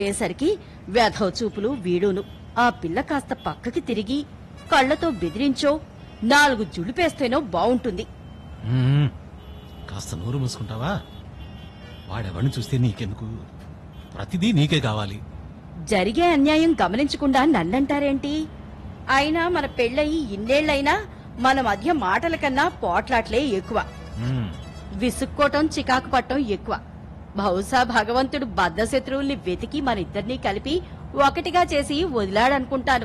అయ్యేసరికి వేధవ చూపులు వీడును ఆ పిల్ల కాస్త పక్కకి తిరిగి కళ్ళతో బెదిరించో నాలుగు జుడిపేస్తేనో బావుంటుంది మ్మ్. కాస్త నోరు మూసుకుంటావా వాడెవడిని చూస్తే నీకెందుకు ప్రతిదీ నీకే కావాలి జరిగే అన్యాయం గమనించకుండా నన్నంటారేంటి అయినా మన పెళ్ళయి ఇన్నేళ్లైనా మన మధ్య మాటల కన్నా పోట్లాట్లే ఎక్కువ మ్మ్. విసుక్కోటం చికాకు పట్టం ఎక్కువ బహుశా భగవంతుడు బద్ధశత్రువుల్ని వెతికి మన ఇద్దరినీ కలిపి ఒకటిగా చేసి వదిలాడనుకుంటాను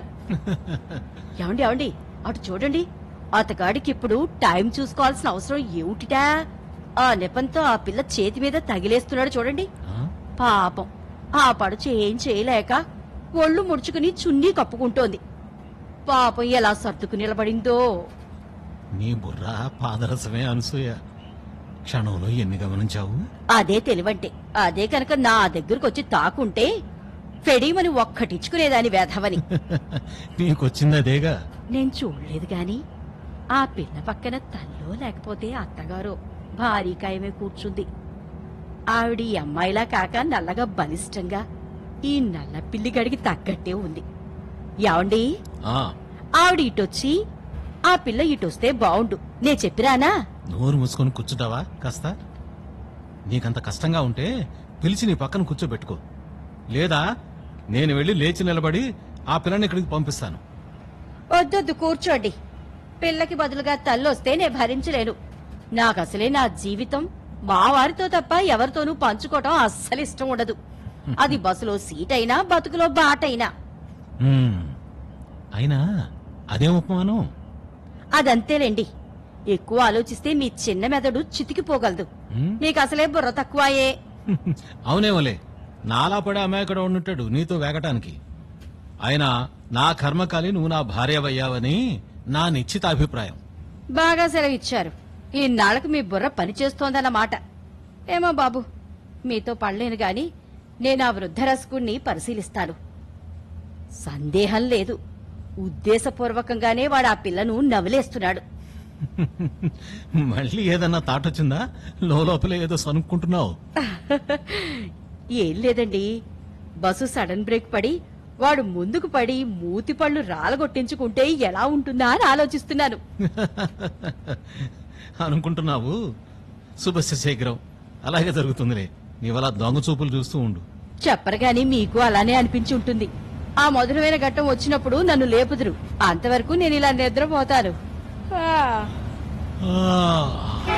ఏమండి ఏమండి అటు చూడండి అతగాడికి ఇప్పుడు టైం చూసుకోవాల్సిన అవసరం ఏమిటిటా ఆ నెపంతో ఆ పిల్ల చేతి మీద తగిలేస్తున్నాడు చూడండి ఆ? పాపం ఆ పడుచు ఏం చేయలేక ఒళ్ళు ముడుచుకుని చున్నీ కప్పుకుంటోంది పాపం ఎలా సర్దుకు నిలబడిందో నీ బుర్ర పాదరసమే అనసూయ క్షణంలో ఎన్ని గమనించావు అదే తెలివంటే అదే కనుక నా దగ్గరకు వచ్చి తాకుంటే ఫెడీమని ఒక్కటిచ్చుకునేదాని వేధవని నీకొచ్చింది అదేగా నేను చూడలేదు గాని ఆ పిల్ల పక్కన తల్లో లేకపోతే అత్తగారో భారీ కాయమే కూర్చుంది ఆవిడ ఈ అమ్మాయిలా కాక నల్లగా బలిష్టంగా ఈ నల్ల పిల్లిగడికి తగ్గట్టే ఉంది యావండి ఆ ఆవిడ ఇటొచ్చి ఆ పిల్ల ఇటొస్తే బావుండు నే చెప్పిరానా నోరు మూసుకొని కూర్చుంటావా కాస్త నీకంత కష్టంగా ఉంటే పిలిచి నీ పక్కన కూర్చోబెట్టుకో లేదా నేను వెళ్ళి లేచి నిలబడి ఆ పిల్లని ఇక్కడికి పంపిస్తాను వద్దొద్దు కూర్చోండి పిల్లకి బదులుగా తల్లొస్తే నే భరించలేను నాకసలే నా జీవితం మా వారితో తప్ప ఎవరితోనూ పంచుకోవటం అస్సలు ఇష్టం ఉండదు అది బస్సులో సీట్ అయినా బతుకులో బాటైనా మ్మ్. అయినా అదేం ఉపమానం అదంతేలేండి ఎక్కువ ఆలోచిస్తే మీ చిన్న మెదడు చితికిపోగలదు మ్మ్? మీకు అసలే బుర్ర తక్కువాయే అవునేమోలే నాలా పడే అమాయకుడు ఉండుంటాడు నీతో వేగటానికి అయినా నా కర్మకాలి నువ్వు నా భార్యవయ్యావని నా నిశ్చిత అభిప్రాయం బాగా సెలవిచ్చారు ఈనాళ్లకు మీ బుర్ర పనిచేస్తోందన్నమాట ఏమో బాబు మీతో పడలేను గాని నేను ఆ వృద్ధరసకుణ్ణి పరిశీలిస్తాను సందేహం లేదు ఉద్దేశపూర్వకంగానే వాడు ఆ పిల్లను నవలేస్తున్నాడు మళ్ళీ ఏదన్నా తాటొచ్చిందా లోపలే ఏదో సనుక్కుంటున్నావు ఏం లేదండి బస్సు సడన్ బ్రేక్ పడి వాడు ముందుకు పడి మూతి పళ్ళు రాలగొట్టించుకుంటే ఎలా ఉంటుందా అని ఆలోచిస్తున్నాను అనుకుంటున్నావు శుభస్య శీఘ్రం అలాగే జరుగుతుందిలే నీవలా దొంగ చూపులు చూస్తూ ఉండు చెప్పరుగాని మీకు అలానే అనిపించి ఉంటుంది ఆ మధురమైన ఘట్టం వచ్చినప్పుడు నన్ను లేపుదురు అంతవరకు నేను ఇలా నిద్రపోతాను ఆ. ఆ.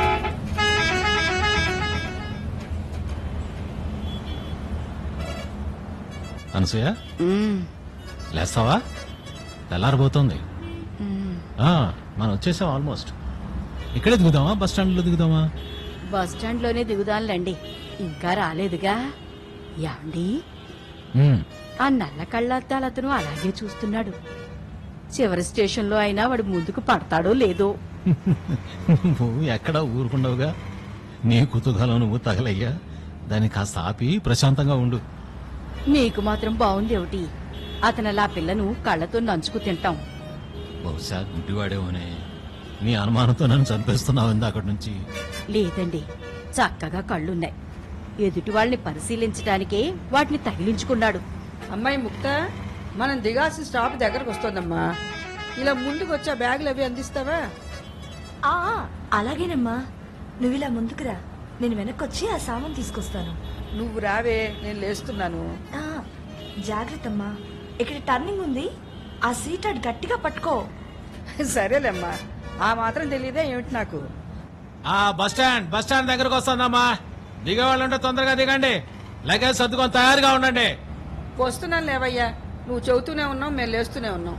అనసూయ మ్మ్. లేస్తావా తెల్లారబోతోంది మ్మ్. ఆ, మనం వచ్చేసాం ఆల్మోస్ట్ ఇక్కడే దిగుదామా బస్ స్టాండ్ లో దిగుదామా బస్ స్టాండ్ లోనే దిగుదానులేండి ఇంకా రాలేదుగా యాండి ఉమ్, ఆ నల్ల కళ్ళద్దాలు అతను అలాగే చూస్తున్నాడు చివరి స్టేషన్ లో అయినా వాడు ముందుకు పడతాడో లేదో నువ్వు ఎక్కడ ఊరుకుండవుగా నీ కుతూహలం నువ్వు తగలయ్యా దాన్ని కాస్త ఆపి ప్రశాంతంగా ఉండు మీకు మాత్రం బాగుంది ఏమిటి అతను అలా పిల్లను కళ్ళతో నంచుకు తింటాం బహుశా గుడ్డివాడేమోనే నీ అనుమానంతో నన్ను చంపేస్తున్నావు ఇందాకటి నుంచి లేదండి చక్కగా కళ్ళున్నాయి ఎదుటి వాళ్ళని పరిశీలించడానికే వాటిని తగిలించుకున్నాడు అమ్మాయి ముక్త మనం దిగాల్సిన స్టాప్ దగ్గరకు వస్తోందమ్మా ఇలా ముందుకు వచ్చా బ్యాగులు అవి అందిస్తావా ఆ అలాగేనమ్మా నువ్వు ఇలా ముందుకురా నేను వెనక్కొచ్చి ఆ సామాన్ తీసుకొస్తాను నువ్వు రావే నేను లేస్తున్నాను ఆ, జాగ్రత్తమ్మా ఇక్కడ టర్నింగ్ ఉంది ఆ సీట్ అటు గట్టిగా పట్టుకో సరేలేమ్మా ఆ మాత్రం తెలియదే ఏమిటి నాకు ఆ బస్ స్టాండ్ బస్ స్టాండ్ దగ్గరకు వస్తుందమ్మా దిగేవాళ్ళంటే తొందరగా దిగండి లగేజ్ సర్దుకొని తయారుగా ఉండండి వస్తున్నాను లేవయ్యా నువ్వు చెబుతూనే ఉన్నావు మేము లేస్తూనే ఉన్నాం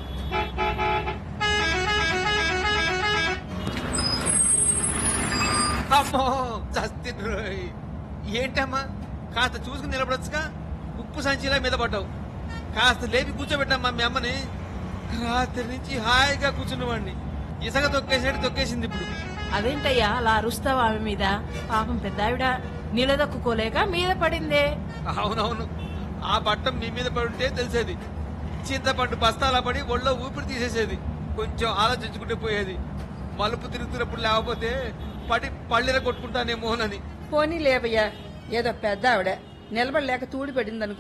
అమ్మో చస్తిరోయ్ ఏంటమ్మా కాస్త చూసుకుని నిలబడచ్చుగా ఉప్పు సంచిలా మీద పడ్డావు కాస్త లేపి కూర్చోబెట్టమ్మా మీ అమ్మని రాత్రి నుంచి హాయిగా కూర్చున్నవాడిని ఇసగ తొక్కేసాడు తొక్కేసింది ఇప్పుడు అదేంటయ్యా అలా అరుస్తావా ఆమె మీద పాపం పెద్దావిడ నిలదొక్కుకోలేక మీద పడిందే అవునవును ఆ పట్టం మీ మీద పడి ఉంటే తెలిసేది చింతపండు బస్తాలా పడి ఒళ్ళో ఊపిరి తీసేసేది కొంచెం ఆలోచించుకుంటే పోయేది మలుపు తిరుగుతున్నప్పుడు లేకపోతే పడి పళ్ళిర కొట్టుకుంటానేమోనని పోనీ లేవయ్యా ఏదో పెద్ద ఆవిడ నిలబడలేక తూడి పడింది